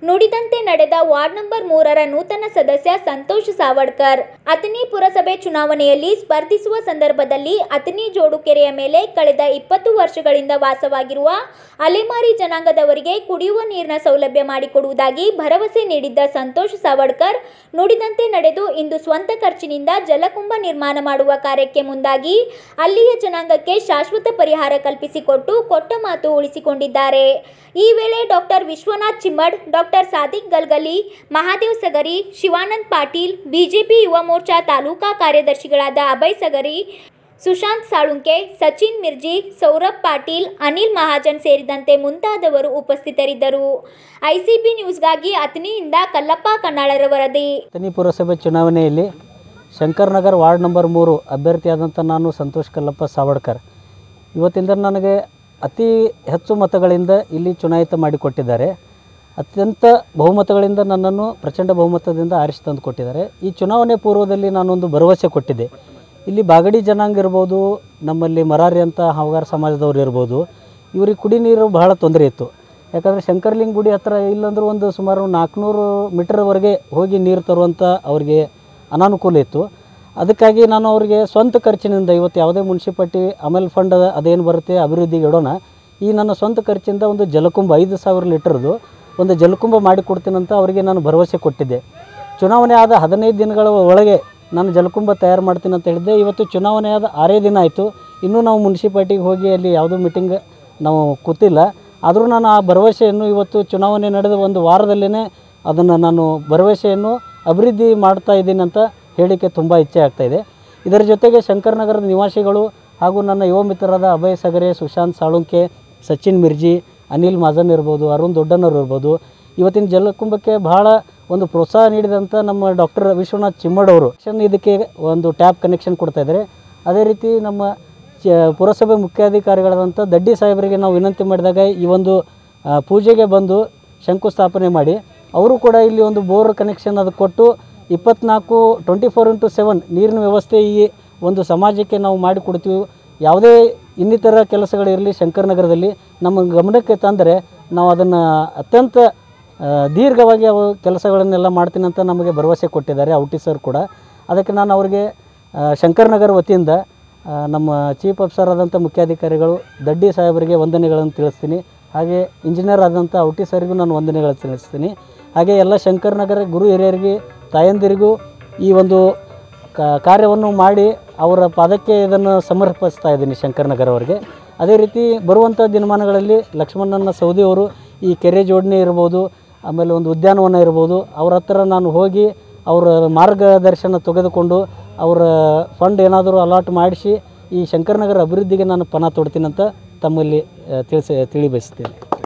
ನುಡಿದಂತೆ ನಡೆದ ward number ಮೂರರ ನೂತನ ಸದಸ್ಯ ಸಂತೋಷ್ ಸಾವಡ್ಕರ್ ಅಥಣಿ ಪುರಸಭೆ ಚುನಾವಣೆಯಲ್ಲಿ ಸ್ಪರ್ಧಿಸುವ ಸಂದರ್ಭದಲ್ಲಿ ಅಥಣಿ ಜೋಡುಕೆರೆಯ ಮೇಲೆ ಕಳೆದ ಇಪ್ಪತ್ತು ವರ್ಷಗಳಿಂದ ವಾಸವಾಗಿರುವ ಅಲೆಮಾರಿ ಜನಾಂಗದವರಿಗೆ ಕುಡಿಯುವ ನೀರಿನ ಸೌಲಭ್ಯ ಮಾಡಿಕೊಡುವುದಾಗಿ ಭರವಸೆ ನೀಡಿದ್ದ ಸಂತೋಷ್ ಸಾವಡ್ಕರ್ ನುಡಿದಂತೆ ನಡೆದು ಇಂದು ಸ್ವಂತ ಖರ್ಚಿನಿಂದ ಜಲಕುಂಭ ನಿರ್ಮಾಣ ಮಾಡುವ ಕಾರ್ಯಕ್ಕೆ ಮುಂದಾಗಿ ಅಲ್ಲಿಯ ಜನಾಂಗಕ್ಕೆ ಶಾಶ್ವತ ಪರಿಹಾರ ಕಲ್ಪಿಸಿಕೊಟ್ಟು ಕೊಟ್ಟ ಮಾತು ಉಳಿಸಿಕೊಂಡಿದ್ದಾರೆ ಈ ವೇಳೆ doctor Vishwanath Chimmad doctor Sadiq Galgali Mahadev Sagari Shivanand Patil BJP Yuva Morcha taluka ಕಾರ್ಯದರ್ಶಿಗಳಾದ ಅಭಯ್ ಸಗರಿ ಸುಶಾಂತ್ ಸಾಳುಂಕೆ ಸಚಿನ್ ಮಿರ್ಜಿ ಸೌರಭ್ ಪಾಟೀಲ್ ಅನಿಲ್ ಮಹಾಜನ್ ಸೇರಿದಂತೆ ಮುಂತಾದವರು ಉಪಸ್ಥಿತರಿದ್ದರು ಐಸಿಬಿ ನ್ಯೂಸ್ಗಾಗಿ ಅಥಣಿಯಿಂದ ಕಲ್ಲಪ್ಪ ಕನ್ನಾಳರ ವರದಿ ಅಥಣಿ ಪುರಸಭೆ ಚುನಾವಣೆಯಲ್ಲಿ ಶಂಕರ್ನಗರ್ ವಾರ್ಡ್ ನಂಬರ್ ಮೂರು ಅಭ್ಯರ್ಥಿಯಾದಂಥ ನಾನು ಸಂತೋಷ್ ಕಲ್ಲಪ್ಪ ಸಾವಡ್ಕರ್ ಇವತ್ತಿಂದ ನನಗೆ ಅತಿ ಹೆಚ್ಚು ಮತಗಳಿಂದ ಇಲ್ಲಿ ಚುನಾಯಿತ ಮಾಡಿಕೊಟ್ಟಿದ್ದಾರೆ ಅತ್ಯಂತ ಬಹುಮತಗಳಿಂದ ನನ್ನನ್ನು ಪ್ರಚಂಡ ಬಹುಮತದಿಂದ ಆರಿಸಿ ತಂದು ಕೊಟ್ಟಿದ್ದಾರೆ ಈ ಚುನಾವಣೆ ಪೂರ್ವದಲ್ಲಿ ನಾನೊಂದು ಭರವಸೆ ಕೊಟ್ಟಿದ್ದೆ ಇಲ್ಲಿ ಬಾಗಡಿ ಜನಾಂಗ ಇರ್ಬೋದು ನಮ್ಮಲ್ಲಿ ಮರಾರಿ ಅಂತ ಹಾವುಗಾರ ಸಮಾಜದವ್ರು ಇರ್ಬೋದು ಇವ್ರಿಗೆ ಕುಡಿ ನೀರು ಬಹಳ ತೊಂದರೆ ಇತ್ತು ಯಾಕಂದರೆ ಶಂಕರ್ಲಿಂಗ ಗುಡಿ ಹತ್ರ ಇಲ್ಲಾಂದ್ರೂ ಒಂದು ಸುಮಾರು ನಾಲ್ಕುನೂರು ಮೀಟರ್ವರೆಗೆ ಹೋಗಿ ನೀರು ತರುವಂಥ ಅವ್ರಿಗೆ ಅನಾನುಕೂಲ ಇತ್ತು ಅದಕ್ಕಾಗಿ ನಾನು ಅವರಿಗೆ ಸ್ವಂತ ಖರ್ಚಿನಿಂದ ಇವತ್ತು ಯಾವುದೇ ಮುನ್ಸಿಪಾಲ್ಟಿ ಅಮಲ್ ಫಂಡ್ ಅದೇನು ಬರುತ್ತೆ ಅಭಿವೃದ್ಧಿಗೆ ಇಡೋಣ ಈ ನನ್ನ ಸ್ವಂತ ಖರ್ಚಿಂದ ಒಂದು ಜಲಕುಂಭ ಐದು ಸಾವಿರ ಲೀಟರ್ದು ಒಂದು ಜಲಕುಂಭ ಮಾಡಿಕೊಡ್ತೀನಂತ ಅವರಿಗೆ ನಾನು ಭರವಸೆ ಕೊಟ್ಟಿದ್ದೆ ಚುನಾವಣೆ ಆದ ಹದಿನೈದು ದಿನಗಳ ಒಳಗೆ ನಾನು ಜಲಕುಂಭ ತಯಾರು ಮಾಡ್ತೀನಿ ಅಂತ ಹೇಳಿದ್ದೆ ಇವತ್ತು ಚುನಾವಣೆ ಆದ ಆರೇ ದಿನ ಆಯಿತು ಇನ್ನೂ ನಾವು ಮುನ್ಸಿಪಾಲ್ಟಿಗೆ ಹೋಗಿ ಅಲ್ಲಿ ಯಾವುದೂ ಮೀಟಿಂಗ್ ನಾವು ಕೂತಿಲ್ಲ ಆದರೂ ನಾನು ಆ ಭರವಸೆಯನ್ನು ಇವತ್ತು ಚುನಾವಣೆ ನಡೆದ ಒಂದು ವಾರದಲ್ಲೇ ಅದನ್ನು ನಾನು ಭರವಸೆಯನ್ನು ಅಭಿವೃದ್ಧಿ ಮಾಡ್ತಾ ಇದ್ದೀನಿ ಅಂತ ಹೇಳಲಿಕ್ಕೆ ತುಂಬ ಇಚ್ಛೆ ಆಗ್ತಾಯಿದೆ ಇದರ ಜೊತೆಗೆ ಶಂಕರನಗರದ ನಿವಾಸಿಗಳು ಹಾಗೂ ನನ್ನ ಯುವ ಮಿತ್ರರಾದ ಅಭಯ್ ಸಗರೆ ಸುಶಾಂತ್ ಸಾಳುಂಕೆ ಸಚಿನ್ ಮಿರ್ಜಿ ಅನಿಲ್ ಮಾಜನ್ ಇರ್ಬೋದು ಅರುಣ್ ದೊಡ್ಡನವ್ರು ಇರ್ಬೋದು ಇವತ್ತಿನ ಜಲಕುಂಭಕ್ಕೆ ಬಹಳ ಒಂದು ಪ್ರೋತ್ಸಾಹ ನೀಡಿದಂಥ ನಮ್ಮ ಡಾಕ್ಟರ್ ವಿಶ್ವನಾಥ್ ಚಿಮ್ಮಡ್ ಅವರು ಇದಕ್ಕೆ ಒಂದು ಟ್ಯಾಪ್ ಕನೆಕ್ಷನ್ ಕೊಡ್ತಾ ಇದ್ದಾರೆ ಅದೇ ರೀತಿ ನಮ್ಮ ಚ ಪುರಸಭೆ ಮುಖ್ಯಾಧಿಕಾರಿಗಳಾದಂಥ ದಡ್ಡಿ ಸಾಹೇಬರಿಗೆ ನಾವು ವಿನಂತಿ ಮಾಡಿದಾಗ ಈ ಒಂದು ಆ, ಪೂಜೆಗೆ ಬಂದು ಶಂಕುಸ್ಥಾಪನೆ ಮಾಡಿ ಅವರು ಕೂಡ ಇಲ್ಲಿ ಒಂದು ಬೋರ್ ಕನೆಕ್ಷನ್ ಅದು ಕೊಟ್ಟು ಇಪ್ಪತ್ನಾಲ್ಕು ಟ್ವೆಂಟಿ ಫೋರ್ ಇಂಟು ಸೆವೆನ್ ನೀರಿನ ವ್ಯವಸ್ಥೆ ಈ ಒಂದು ಸಮಾಜಕ್ಕೆ ನಾವು ಮಾಡಿಕೊಡ್ತೀವಿ ಯಾವುದೇ ಇನ್ನಿತರ ಕೆಲಸಗಳಿರಲಿ ಶಂಕರನಗರದಲ್ಲಿ ನಮ್ಮ ಗಮನಕ್ಕೆ ತಂದರೆ ನಾವು ಅದನ್ನು ಅತ್ಯಂತ ಆ, ದೀರ್ಘವಾಗಿ ಅವು ಕೆಲಸಗಳನ್ನೆಲ್ಲ ಮಾಡ್ತೀನಿ ಅಂತ ನಮಗೆ ಭರವಸೆ ಕೊಟ್ಟಿದ್ದಾರೆ ಔಟಿ ಸರ್ ಕೂಡ ಅದಕ್ಕೆ ನಾನು ಅವರಿಗೆ ಆ, ಶಂಕರನಗರ ವತಿಯಿಂದ ಆ, ನಮ್ಮ ಚೀಫ್ ಆಫೀಸರ್ ಆದಂಥ ಮುಖ್ಯಾಧಿಕಾರಿಗಳು ದಡ್ಡಿ ಸಾಹೇಬರಿಗೆ ವಂದನೆಗಳನ್ನು ತಿಳಿಸ್ತೀನಿ ಹಾಗೆ ಇಂಜಿನಿಯರ್ ಆದಂಥ ಔಟಿ ಸರ್ಗೂ ನಾನು ವಂದನೆಗಳನ್ನು ತಿಳಿಸ್ತೀನಿ ಹಾಗೆ ಎಲ್ಲ ಶಂಕರನಗರ ಗುರು ಹಿರಿಯರಿಗೆ ತಾಯಂದಿರಿಗೂ ಈ ಒಂದು ಕ- ಕಾರ್ಯವನ್ನು ಮಾಡಿ ಅವರ ಪಾದಕ್ಕೆ ಇದನ್ನು ಸಮರ್ಪಿಸ್ತಾ ಇದ್ದೀನಿ ಶಂಕರನಗರ ಅವರಿಗೆ ಅದೇ ರೀತಿ ಬರುವಂಥ ದಿನಮಾನಗಳಲ್ಲಿ ಲಕ್ಷ್ಮಣನ ಸೌದಿ ಅವರು ಈ ಕೆರೆ ಜೋಡಣೆ ಇರ್ಬೋದು ಆಮೇಲೆ ಒಂದು ಉದ್ಯಾನವನ ಇರ್ಬೋದು ಅವ್ರ ಹತ್ರ ನಾನು ಹೋಗಿ ಅವರ ಮಾರ್ಗದರ್ಶನ ತೆಗೆದುಕೊಂಡು ಅವರ ಫಂಡ್ ಏನಾದರೂ ಅಲಾಟ್ ಮಾಡಿಸಿ ಈ ಶಂಕರನಗರ ಅಭಿವೃದ್ಧಿಗೆ ನಾನು ಪಣ ತೊಡ್ತೀನಂತ ತಮ್ಮಲ್ಲಿ ಆ, ತಿಳಿಸಿ ತಿಳಿ ಬಯಸ್ತೀನಿ